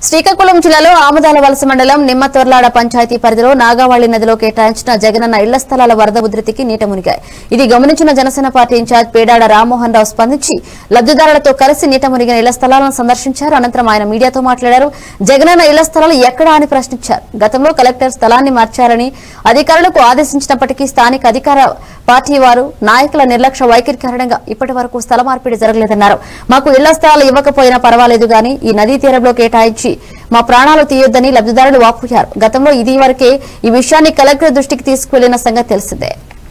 శ్రీకాకుళం జిల్లాలో ఆమదాల వలస మండలం నిమ్మతొర్లాడ పంచాయతీ పరిధిలో నాగావళి నదిలో కేటాయించిన జగనన్న ఇళ్ల స్థలాల వరద ఉధృతికి నీట మునిగాయి ఇది గమనించిన జనసేన పార్టీ ఇన్ఛార్జ్ పేడాడ రామ్మోహన్ రావు స్పందించి లబ్దిదారులతో కలిసి నీట మునిగిన ఇళ్ల స్థలాలను సందర్శించారు అనంతరం ఆయన మీడియాతో మాట్లాడారు జగనన్న ఇళ్ల స్థలాలు ఎక్కడా అని ప్రశ్నించారు గతంలో కలెక్టర్ స్థలాన్ని మార్చారని అధికారులకు ఆదేశించినప్పటికీ స్థానిక అధికార పార్టీ వారు నాయకుల నిర్లక్ష్య వైఖరి కారణంగా ఇప్పటి వరకు స్థల మార్పిడి జరగలేదన్నారు మాకు ఇళ్ల స్థలాలు ఇవ్వకపోయినా పర్వాలేదు గాని ఈ నదీ తీరంలో కేటాయించి మా ప్రాణాలు తీయొద్దని లబ్దిదారులు వాపోయారు గతంలో ఇది వరకే ఈ విషయాన్ని కలెక్టర్ దృష్టికి తీసుకువెళ్లిన సంగతి తెలిసిందే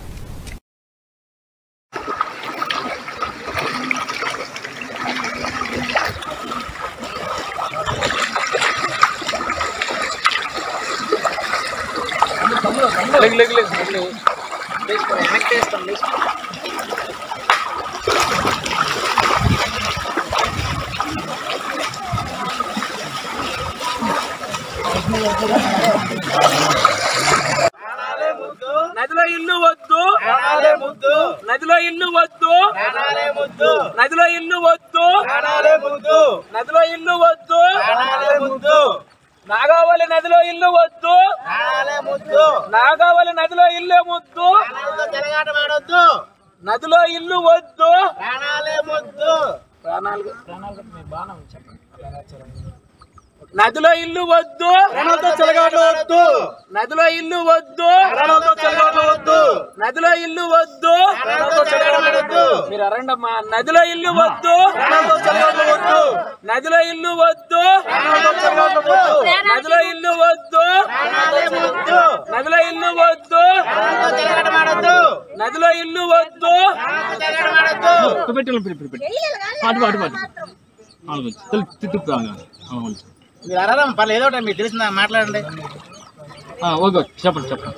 లెగ్ లెగ్ లెగ్ లేచుకో వెనక్కి వేస్తాం లేచుకో నదిలో ఇల్లు వద్దు ముద్దు నదిలో ఇల్లు వద్దు కానాలే ముద్దు నదిలో ఇల్లు వద్దు కానాలే ముద్దు నదిలో ఇల్లు వద్దు కానాలే ముద్దు నాగావళి నదిలో ఇల్లు వద్దు కానాలే ముద్దు నాగావళి నదిలో ఇల్లు వద్దు ప్రాణాలతో జరగాటమాడొద్దు నదిలో ఇల్లు వద్దు కానాలే ముద్దు ప్రాణాలు ప్రాణాలు మీ బాణం చెప్పండి నదిలో ఇల్లు వద్దు ప్రాణాలతో చెలగాటలు వద్దు నదిలో ఇల్లు వద్దు ప్రాణాలతో చెలగాటలు వద్దు నదిలో ఇల్లు వద్దు ప్రాణాలతో చెలగాటమాడొద్దు మీరు అరండమ్మా నదిలో ఇల్లు వద్దు ప్రాణాలతో చెలగాటలు వద్దు నదిలో ఇల్లు వద్దు ప్రాణాలతో చెలగాటలు వద్దు నదిలో ఇల్లు వద్దు కానాలే ముద్దు నదిలో ఇల్లు వద్దు ప్రాణాలతో చెలగాటమాడొద్దు నదిలో ఇల్లు వద్దు ప్రాణాలతో చెలగాటమాడొద్దు పెట్టాలి పెట్టి పెట్టి అటు అటు అటు అలాగే తిప్పుతాగా మీరు అరరం పర్లేదు ఏదో ఒకటి మీకు తెలిసిందా మాట్లాడండి ఓకే ఓకే చెప్పండి చెప్పండి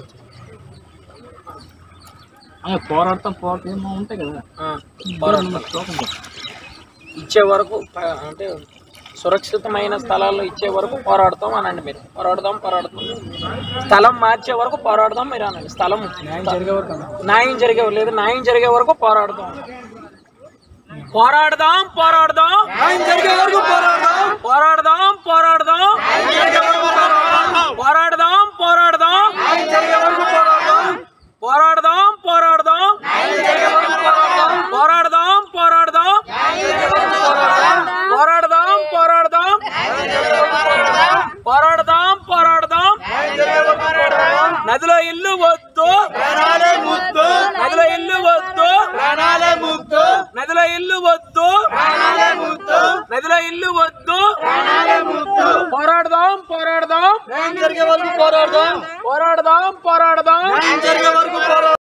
అదే పోరాడతాం పోరాటం ఏమో ఉంటాయి కదా ఆ, పోరాడతాం శ్లోకం చెప్పు. ఇచ్చే వరకు ప- అంటే సురక్షితమైన స్థలాల్లో ఇచ్చే వరకు పోరాడతాం అనండి మీరు పోరాడదాం పోరాడతాం స్థలం మార్చే వరకు పోరాడదాం మీరు అనండి స్థలం న్యాయం జరిగే వరకు న్యాయం జరిగే లేదు న్యాయం జరిగే వరకు పోరాడదాం పోరాడదాం పోరాడదాం న్యాయం జరిగే వరకు పోరాడదాం పోరాడదాం పోరాడదాం పోరాడదాం పోరాడదాం పోరాడదాం పోరాడదాం పోరాడదాం పోరాడదాం పోరాడదాం పోరాడదాం పోరాడదాం పోరాడదాం నదిలో ఇల్లు వద్దు ప్రాణాలే ముద్దు నదిలో ఇల్లు వద్దు ప్రాణాలే ముద్దు నదిలో ఇల్లు వద్దు ప్రాణాలే ముద్దు నదిలో ఇల్లు వద్దు ప్రాణాలే ముద్దు పోరాడదాం పోరాడదాం న్యాయం జరిగే వరకు పోరాడదాం పోరాడదాం పోరాడదాం